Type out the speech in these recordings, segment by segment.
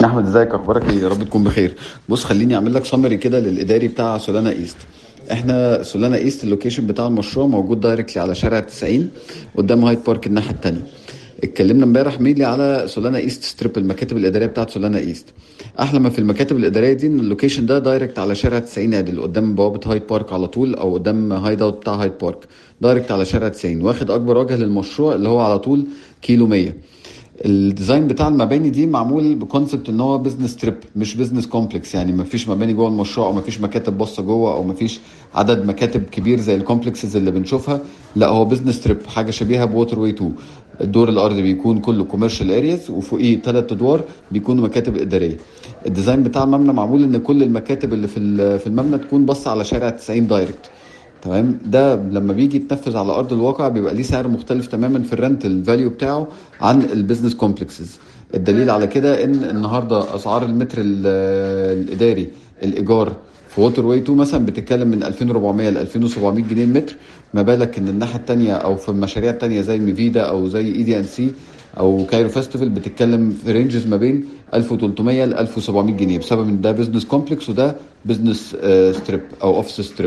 احمد ازيك اخبارك ايه يا رب تكون بخير بص خليني اعمل لك سمري كده للاداري بتاع سولانا ايست احنا سولانا ايست اللوكيشن بتاع المشروع موجود دايركتلي على شارع 90 قدام هايد بارك الناحيه التانية اتكلمنا امبارح ميلي على سولانا ايست ستريب المكاتب الاداريه بتاعت سولانا ايست احلى ما في المكاتب الاداريه دي ان اللوكيشن ده دايركت على شارع 90 عادل قدام بوابه هايد بارك على طول او قدام هايد اوت بتاع هايد بارك دايركت على شارع 90 واخد اكبر وجه للمشروع اللي هو على طول كيلو 100 الديزاين بتاع المباني دي معمول بكونسبت ان هو بزنس تريب مش بزنس كومبلكس يعني ما فيش مباني جوه المشروع او ما فيش مكاتب باصه جوه او ما فيش عدد مكاتب كبير زي الكومبلكسز اللي بنشوفها لا هو بزنس تريب حاجه شبيهه بووتر واي 2 الدور الارضي بيكون كله كوميرشال ارياز وفوقيه ثلاث ادوار بيكونوا مكاتب اداريه الديزاين بتاع المبنى معمول ان كل المكاتب اللي في في المبنى تكون باصه على شارع 90 دايركت تمام ده لما بيجي يتنفذ على ارض الواقع بيبقى ليه سعر مختلف تماما في الرنت الفاليو بتاعه عن البيزنس كومبلكسز الدليل على كده ان النهارده اسعار المتر الاداري الايجار في ووتر واي 2 مثلا بتتكلم من 2400 ل 2700 جنيه المتر ما بالك ان الناحيه الثانيه او في المشاريع الثانيه زي ميفيدا او زي اي دي ان سي او كايرو فيستيفال بتتكلم في رينجز ما بين 1300 ل 1700 جنيه بسبب ان ده بزنس كومبلكس وده بزنس ستريب او اوفيس ستريب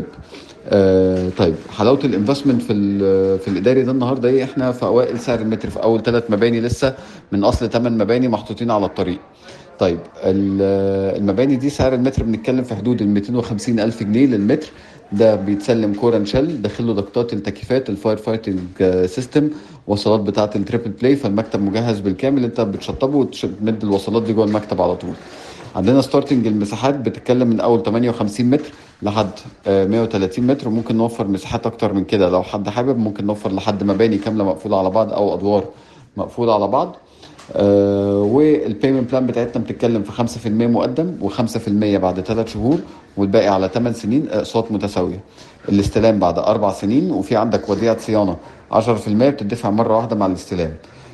آه طيب حلاوه الانفستمنت في في الاداري ده النهارده ايه احنا في اوائل سعر المتر في اول ثلاث مباني لسه من اصل ثمان مباني محطوطين على الطريق طيب المباني دي سعر المتر بنتكلم في حدود ال 250 الف جنيه للمتر ده بيتسلم كورن شيل داخل له ضغطات التكييفات الفاير فايتنج سيستم وصلات بتاعه التريبل بلاي فالمكتب مجهز بالكامل انت بتشطبه وتمد الوصلات دي جوه المكتب على طول عندنا ستارتنج المساحات بتتكلم من اول 58 متر لحد 130 متر وممكن نوفر مساحات اكتر من كده لو حد حابب ممكن نوفر لحد مباني كامله مقفوله على بعض او ادوار مقفوله على بعض آه والبيمنت بلان بتاعتنا بتتكلم في 5% مقدم و5% بعد 3 شهور والباقي على 8 سنين اقساط متساويه الاستلام بعد اربع سنين وفي عندك وديعه صيانه 10% بتدفع مره واحده مع الاستلام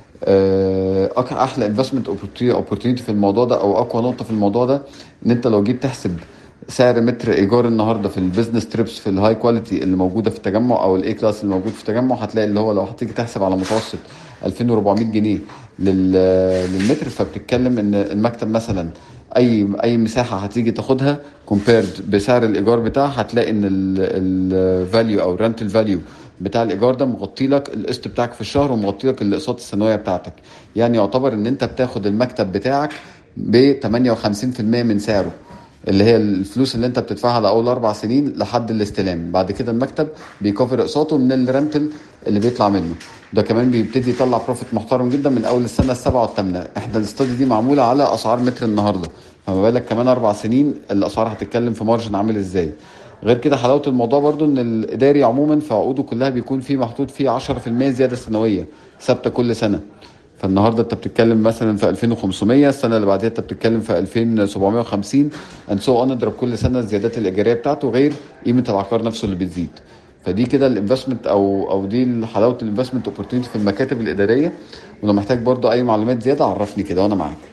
احلى انفستمنت اوبورتيونيتي في الموضوع ده او اقوى نقطه في الموضوع ده ان انت لو جيت تحسب سعر متر ايجار النهارده في البيزنس تريبس في الهاي كواليتي اللي موجوده في التجمع او الاي كلاس اللي موجود في التجمع هتلاقي اللي هو لو هتيجي تحسب على متوسط 2400 جنيه للمتر فبتتكلم ان المكتب مثلا اي اي مساحه هتيجي تاخدها كومبيرد بسعر الايجار بتاعها هتلاقي ان الفاليو او الرنتال فاليو بتاع الايجار ده مغطي لك القسط بتاعك في الشهر ومغطي لك الاقساط السنويه بتاعتك يعني يعتبر ان انت بتاخد المكتب بتاعك ب 58% من سعره اللي هي الفلوس اللي انت بتدفعها لاول اربع سنين لحد الاستلام بعد كده المكتب بيكفر اقساطه من الرنتل اللي بيطلع منه ده كمان بيبتدي يطلع بروفيت محترم جدا من اول السنه السابعه والثامنه احنا الاستادي دي معموله على اسعار متر النهارده فما بالك كمان اربع سنين الاسعار هتتكلم في مارجن عامل ازاي غير كده حلاوه الموضوع برضو ان الاداري عموما في عقوده كلها بيكون فيه محطوط فيه 10% زياده سنويه ثابته كل سنه فالنهارده انت بتتكلم مثلا في 2500 السنه اللي بعدها انت بتتكلم في 2750 اند سو اون اضرب كل سنه الزيادات الايجاريه بتاعته غير قيمه العقار نفسه اللي بتزيد فدي كده الانفستمنت او او دي حلاوه الانفستمنت اوبورتيونيتي في المكاتب الاداريه ولو محتاج برضو اي معلومات زياده عرفني كده وانا معاك